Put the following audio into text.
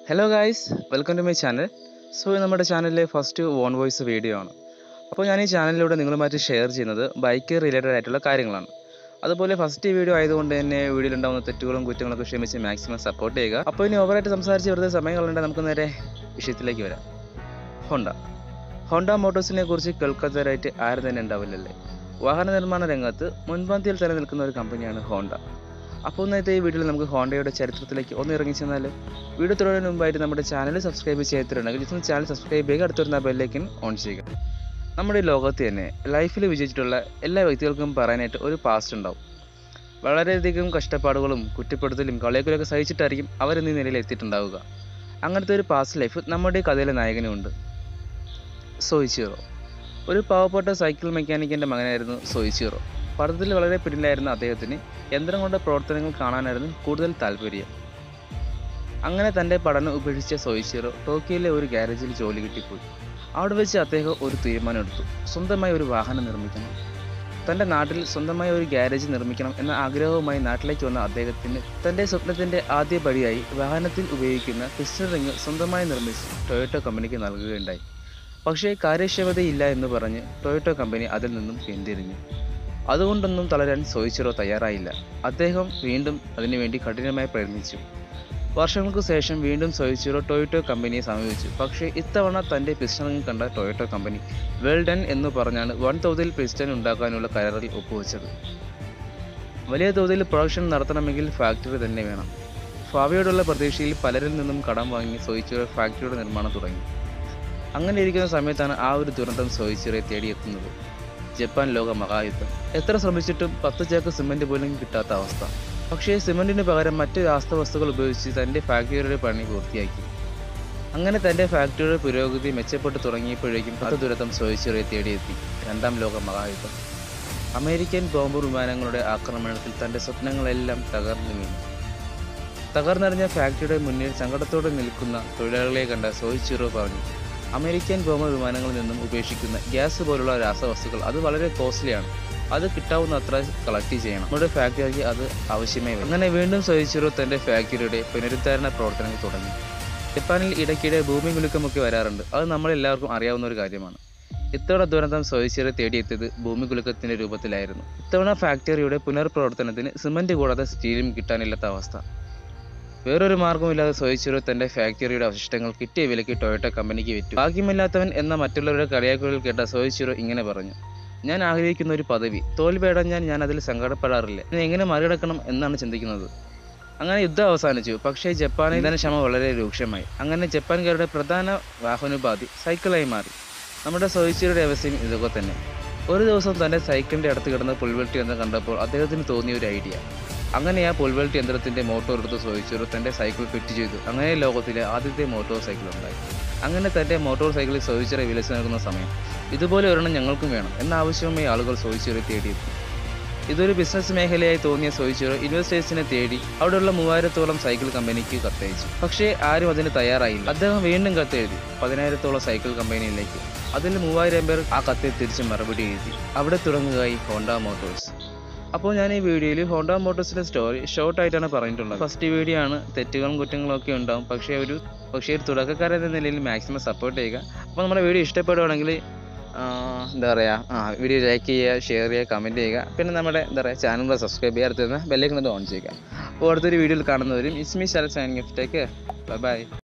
hello guys welcome to my channel so നമ്മുടെ ചാനലിലെ first von voice video ആണ് അപ്പോൾ ഞാൻ ഈ ചാനലിലൂടെ നിങ്ങളുമായിട്ട് ഷെയർ ചെയ്യുന്നത് ബൈക്ക് റിലേറ്റഡ് ആയിട്ടുള്ള കാര്യങ്ങളാണ് അതുപോലെ ഫസ്റ്റ് വീഡിയോ ആയതുകൊണ്ട് തന്നെ വീഡിയോയിൽ ഉണ്ടാകുന്ന തെറ്റുകളും കുറ്റങ്ങളൊക്കെ ക്ഷമിച്ച് മാക്സിമം സപ്പോർട്ട് ചെയ്യുക അപ്പോൾ ഇനി ഓവറായിട്ട് സംസാരിച്ച് വെറുതെ സമയം കളയണ്ട നമുക്ക് നേരെ വിഷയത്തിലേക്ക് വരാം ഹോണ്ട ഹോണ്ട മോട്ടോഴ്സിനെ കുറിച്ച് കേൾക്കാത്തവരായിട്ട് ആരും തന്നെ ഉണ്ടാവില്ലല്ലേ വാഹന നിർമ്മാണ രംഗത്ത് മുൻപന്തിയിൽ തന്നെ നിൽക്കുന്ന ഒരു കമ്പനിയാണ് ഹോണ്ട അപ്പോൾ ഇന്നത്തെ ഈ വീഡിയോയിൽ നമുക്ക് ഹോണ്ടയുടെ ചരിത്രത്തിലേക്ക് ഒന്ന് ഇറങ്ങി ചെന്നാൽ വീഡിയോ തുടരുന്നതിന് മുമ്പായിട്ട് നമ്മുടെ ചാനൽ സബ്സ്ക്രൈബ് ചെയ്തിട്ടുണ്ടെങ്കിൽ ജസ്റ്റ് ഒന്ന് ചാനൽ സബ്സ്ക്രൈബ് ചെയ്യുക അടുത്തുവരുന്ന ബെല്ലേക്കൻ ഓൺ ചെയ്യുക നമ്മുടെ ഈ ലോകത്ത് തന്നെ ലൈഫിൽ വിജയിച്ചിട്ടുള്ള എല്ലാ വ്യക്തികൾക്കും പറയാനായിട്ട് ഒരു പാസ്റ്റ് ഉണ്ടാവും വളരെയധികം കഷ്ടപ്പാടുകളും കുറ്റപ്പെടുത്തലും കളിയാക്കലൊക്കെ സഹിച്ചിട്ടായിരിക്കും അവർ ഇന്ന് ഈ നിലയിൽ എത്തിയിട്ടുണ്ടാവുക അങ്ങനത്തെ ഒരു പാസ്റ്റ് ലൈഫ് നമ്മുടെ ഈ കഥയിലെ നായകനുമുണ്ട് സോയിച്ചീറോ ഒരു പാവപ്പെട്ട സൈക്കിൾ മെക്കാനിക്കിൻ്റെ മകനായിരുന്നു സോയിച്ചീറോ പഠനത്തിൽ വളരെ പിന്നിലായിരുന്ന അദ്ദേഹത്തിന് യന്ത്രം കൊണ്ട് പ്രവർത്തനങ്ങൾ കാണാനായിരുന്നു കൂടുതൽ താല്പര്യം അങ്ങനെ തൻ്റെ പഠനം ഉപേക്ഷിച്ച സോയിച്ചീറോ ടോക്കിയോയിലെ ഒരു ഗ്യാരേജിൽ ജോലി കിട്ടിപ്പോയി അവിടെ വെച്ച് അദ്ദേഹം ഒരു തീരുമാനം എടുത്തു സ്വന്തമായി ഒരു വാഹനം നിർമ്മിക്കണം തൻ്റെ നാട്ടിൽ സ്വന്തമായി ഒരു ഗ്യാരേജ് നിർമ്മിക്കണം എന്ന ആഗ്രഹവുമായി നാട്ടിലേക്ക് വന്ന അദ്ദേഹത്തിന് തൻ്റെ സ്വപ്നത്തിൻ്റെ ആദ്യ പടിയായി വാഹനത്തിൽ ഉപയോഗിക്കുന്ന പിസ്റ്റൺ റിങ് സ്വന്തമായി നിർമ്മിച്ച് ടൊയോട്ടോ കമ്പനിക്ക് നൽകുകയുണ്ടായി പക്ഷേ കാര്യക്ഷമതയില്ല എന്ന് പറഞ്ഞ് ടൊയോട്ടോ കമ്പനി അതിൽ നിന്നും പിന്തിരിഞ്ഞു അതുകൊണ്ടൊന്നും തളരാൻ സോയിച്ചിറോ തയ്യാറായില്ല അദ്ദേഹം വീണ്ടും അതിനുവേണ്ടി കഠിനമായി പ്രയത്നിച്ചു വർഷങ്ങൾക്ക് ശേഷം വീണ്ടും സോയിച്ചിറോ ടൊയോട്ടോ കമ്പനിയെ സമീപിച്ചു പക്ഷേ ഇത്തവണ തൻ്റെ പിസ്റ്റൺ കണ്ട ടൊയോട്ടോ കമ്പനി വെൽ ഡൺ എന്ന് പറഞ്ഞാണ് വൻ തോതിൽ പിസ്റ്റൺ ഉണ്ടാക്കാനുള്ള കരാറിൽ ഒപ്പുവെച്ചത് വലിയ തോതിൽ പ്രൊഡക്ഷൻ നടത്തണമെങ്കിൽ ഫാക്ടറി തന്നെ വേണം ഭാവിയോടുള്ള പ്രതീക്ഷയിൽ പലരിൽ നിന്നും കടം വാങ്ങി സോയിച്ചിറോ ഫാക്ടറിയുടെ നിർമ്മാണം തുടങ്ങി അങ്ങനെ ഇരിക്കുന്ന സമയത്താണ് ആ ഒരു ദുരന്തം സോയിച്ചിറയെ തേടിയെത്തുന്നത് ജപ്പാൻ ലോക മഹായുദ്ധം എത്ര ശ്രമിച്ചിട്ടും പത്ത് ചാക്ക് സിമൻറ്റ് പോലും കിട്ടാത്ത അവസ്ഥ പക്ഷേ സിമൻറ്റിന് പകരം മറ്റ് രാസവസ്തുക്കൾ ഉപയോഗിച്ച് തൻ്റെ ഫാക്ടറിയുടെ പണി പൂർത്തിയാക്കി അങ്ങനെ തൻ്റെ ഫാക്ടറിയുടെ പുരോഗതി മെച്ചപ്പെട്ടു തുടങ്ങിയപ്പോഴേക്കും അത് ദുരന്തം സോയിച്ചിറയെ തേടിയെത്തി രണ്ടാം ലോക മഹായുദ്ധം അമേരിക്കൻ ബോംബ് വിമാനങ്ങളുടെ ആക്രമണത്തിൽ തൻ്റെ സ്വപ്നങ്ങളെല്ലാം തകർന്നു വീണു തകർന്നറിഞ്ഞ ഫാക്ടറിയുടെ മുന്നിൽ സങ്കടത്തോടെ നിൽക്കുന്ന തൊഴിലാളികളെ കണ്ട സോയിച്ചിറോ പറഞ്ഞു അമേരിക്കൻ ബോംബ് വിമാനങ്ങളിൽ നിന്നും ഉപേക്ഷിക്കുന്ന ഗ്യാസ് പോലുള്ള രാസവസ്തുക്കൾ അത് വളരെ കോസ്റ്റ്ലിയാണ് അത് കിട്ടാവുന്ന അത്ര കളക്ട് ചെയ്യണം നമ്മുടെ ഫാക്ടറിക്ക് അത് ആവശ്യമേ വരും അങ്ങനെ വീണ്ടും സോയിച്ചിറോ തൻ്റെ ഫാക്ടറിയുടെ പുനരുദ്ധാരണ പ്രവർത്തനങ്ങൾ തുടങ്ങി ജപ്പാനിൽ ഇടയ്ക്കിടെ ഭൂമി കുലുക്കമൊക്കെ വരാറുണ്ട് അത് നമ്മളെല്ലാവർക്കും അറിയാവുന്ന ഒരു കാര്യമാണ് ഇത്തവണ ദുരന്തം സോയിച്ചിറ തേടിയെത്തിയത് ഭൂമി കുലുക്കത്തിൻ്റെ രൂപത്തിലായിരുന്നു ഇത്തവണ ഫാക്ടറിയുടെ പുനർപ്രവർത്തനത്തിന് സിമൻറ്റ് കൂടാതെ സ്റ്റീലും കിട്ടാനില്ലാത്ത അവസ്ഥ വേറൊരു മാർഗമില്ലാതെ സോയിച്ചിറോ തന്റെ ഫാക്ടറിയുടെ അവശിഷ്ടങ്ങൾ കിട്ടിയ വിലയ്ക്ക് ടൊയോട്ടോ കമ്പനിക്ക് വിറ്റു ഭാഗ്യമില്ലാത്തവൻ എന്ന മറ്റുള്ളവരുടെ കളിയാക്കുകൾ കേട്ട സോയിച്ചിറോ ഇങ്ങനെ പറഞ്ഞു ഞാൻ ആഗ്രഹിക്കുന്ന ഒരു പദവി തോൽവിയടഞ്ഞാൽ ഞാൻ അതിൽ സങ്കടപ്പെടാറില്ല ഞാൻ എങ്ങനെ മറികടക്കണം എന്നാണ് ചിന്തിക്കുന്നത് അങ്ങനെ യുദ്ധം അവസാനിച്ചു പക്ഷേ ജപ്പാനിൽ ഇന്ധനക്ഷമ വളരെ രൂക്ഷമായി അങ്ങനെ ജപ്പാൻകാരുടെ പ്രധാന വാഹനോപാധി സൈക്കിളായി മാറി നമ്മുടെ സോയിച്ചിയുടെ അവസ്ഥയും ഇതൊക്കെ തന്നെ ഒരു ദിവസം തൻ്റെ സൈക്കിളിൻ്റെ അടുത്ത് കിടന്ന പുൽവെട്ടി എന്ന് കണ്ടപ്പോൾ അദ്ദേഹത്തിന് തോന്നിയ ഒരു ഐഡിയ അങ്ങനെ ആ പുൽവെൽറ്റ് യന്ത്രത്തിന്റെ മോട്ടോർ എടുത്ത് സോയിച്ചൊരു തന്റെ സൈക്കിൾ ഫിറ്റ് ചെയ്തു അങ്ങനെ ലോകത്തിലെ ആദ്യത്തെ മോട്ടോർ സൈക്കിൾ ഉണ്ടായി അങ്ങനെ തന്റെ മോട്ടോർ സൈക്കിളിൽ സോയിച്ചറെ വിലസി നൽകുന്ന സമയം ഇതുപോലെ ഒരെണ്ണം ഞങ്ങൾക്കും വേണം എന്ന ആവശ്യവുമായി ആളുകൾ സോയിച്ചറെ തേടിയെത്തി ഇതൊരു ബിസിനസ് മേഖലയായി തോന്നിയ സോയിച്ചറോ ഇൻവെസ്റ്റേഴ്സിനെ തേടി അവിടെയുള്ള മൂവായിരത്തോളം സൈക്കിൾ കമ്പനിക്ക് കത്തയച്ചു പക്ഷേ ആരും അതിന് തയ്യാറായില്ല അദ്ദേഹം വീണ്ടും കത്തെഴുതി പതിനായിരത്തോളം സൈക്കിൾ കമ്പനിയിലേക്ക് അതിൽ മൂവായിരം പേർ ആ കത്തിൽ തിരിച്ച് മറുപടി എഴുതി അവിടെ തുടങ്ങുകയായി ഹോണ്ട മോട്ടോഴ്സ് അപ്പോൾ ഞാൻ ഈ വീഡിയോയിൽ ഹോണ്ട മോട്ടോഴ്സിൻ്റെ സ്റ്റോറി ഷോർട്ട് ആയിട്ടാണ് പറഞ്ഞിട്ടുള്ളത് ഫസ്റ്റ് വീഡിയോ ആണ് തെറ്റുകളും കുറ്റങ്ങളും ഒക്കെ ഉണ്ടാവും പക്ഷേ ഒരു പക്ഷേ ഒരു തുടക്കക്കാരൻ എന്ന നിലയിൽ മാക്സിമം സപ്പോർട്ട് ചെയ്യുക അപ്പോൾ നമ്മുടെ വീഡിയോ ഇഷ്ടപ്പെടുവാണെങ്കിൽ എന്താ പറയുക ആ വീഡിയോ ലൈക്ക് ചെയ്യുക ഷെയർ ചെയ്യുക കമൻറ്റ് ചെയ്യുക പിന്നെ നമ്മുടെ എന്താ പറയുക ചാനൽ സബ്സ്ക്രൈബ് ചെയ്യുക അടുത്തുനിന്ന് ബെല്ലേക്ക് ഓൺ ചെയ്യുക അപ്പോൾ അടുത്തൊരു വീഡിയോയിൽ കാണുന്നവരും Ismi Sarath signing take by